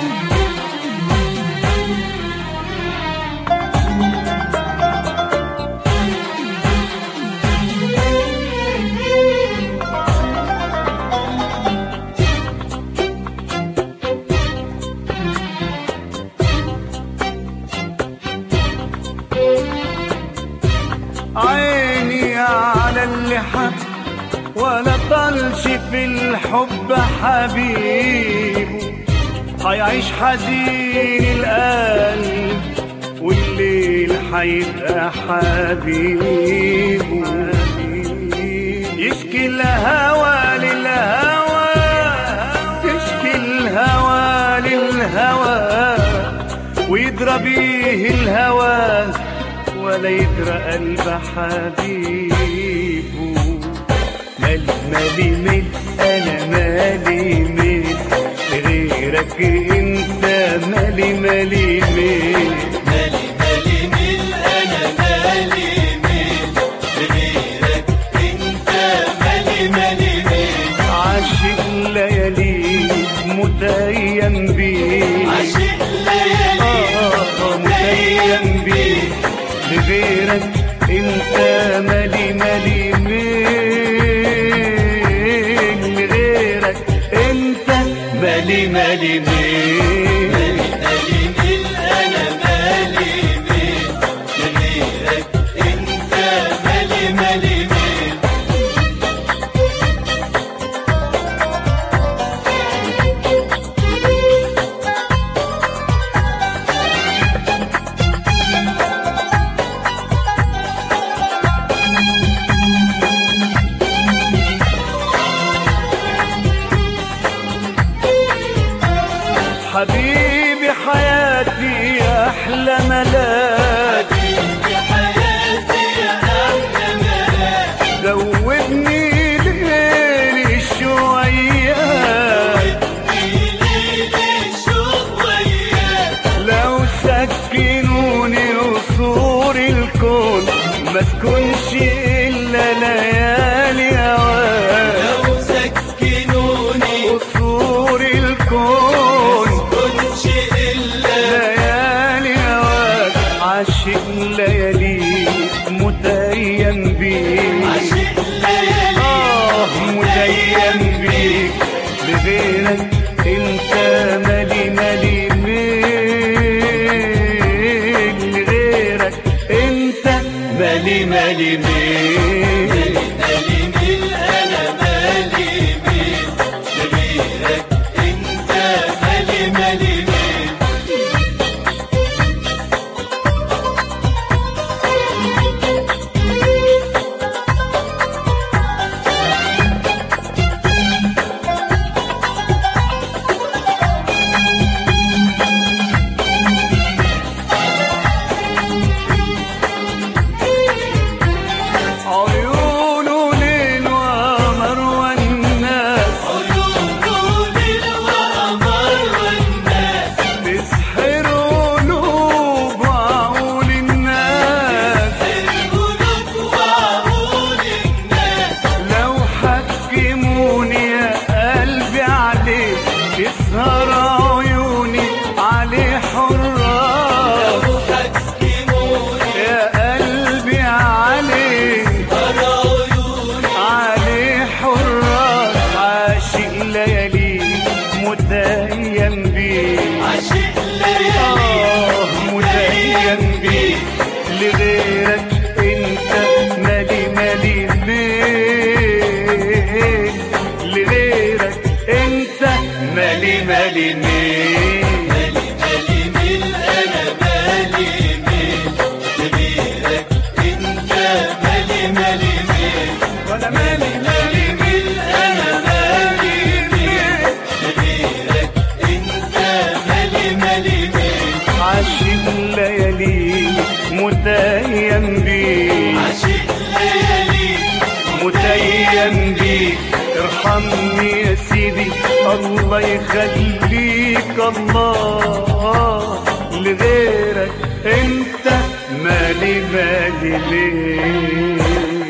عيني على اللي حب ولا طلش في الحب حبيبه هيعيش حزين القلب والليل هيبقى حبيبه يشكي الهوى للهوى يشكي الهوى للهوى ويدرى بيه الهوى ولا يدرى قلب حبيبه مالي مالي مال انا مالي مال غيرك انت مالي مالي مال مالي مالي ميل انا مالي ميل بغيرك انت مالي مالي ميل عاشق ليالي متيم بيه عشق ليالي آه، متيم بيه لغيرك انت مالي مالي ميل لغيرك انت مالي مالي ميل مالي ميل انا مالي ميل بغيرك انت مالي مالي ميل حبيبي حياتي يا احلى ملاك في حياتي يا احلى ملاك ذوبني ليلي شويه ليل الشوق وياك لو سكنوني قصور الكون ما تكونش الا ليالي هواك لو سكنوني قصور الكون كنتش الا ليالي هواك عاشق لياليك متيم بيك عشق ليالي آه متيم بيك لغيرك انت مالي مالي ميل لغيرك انت مالي مالي ميل مالي ميل انا مالي ميل بغيرك انت مالي مالي ميل عيونه ليل وقمر والناس عيون الوقمر والناس تسحر قلوب وعقول الناس القلوب وعقول الناس لو حكموني يا قلبي عليك يسهر عيوني عليه حراس حكموني يا قلبي عليك ترى عيوني عليه حراس عاشق ليالي متيم بيه عشق ليالي آه متيم بيه لغيرك انت مالي مالي ميل لغيرك انت مالي مالي ميل مالي مالي ميل انا مالي ميل بغيرك انت مالي مالي ميل وانا مالي مالي ميل انا مالي ميل بغيرك انت مالي مالي ميل عاشق ليالي متيم بيه عشق ليالي متيم بيك ارحمني يا سيدي الله يخليك الله لغيرك انت مالي مالي ليه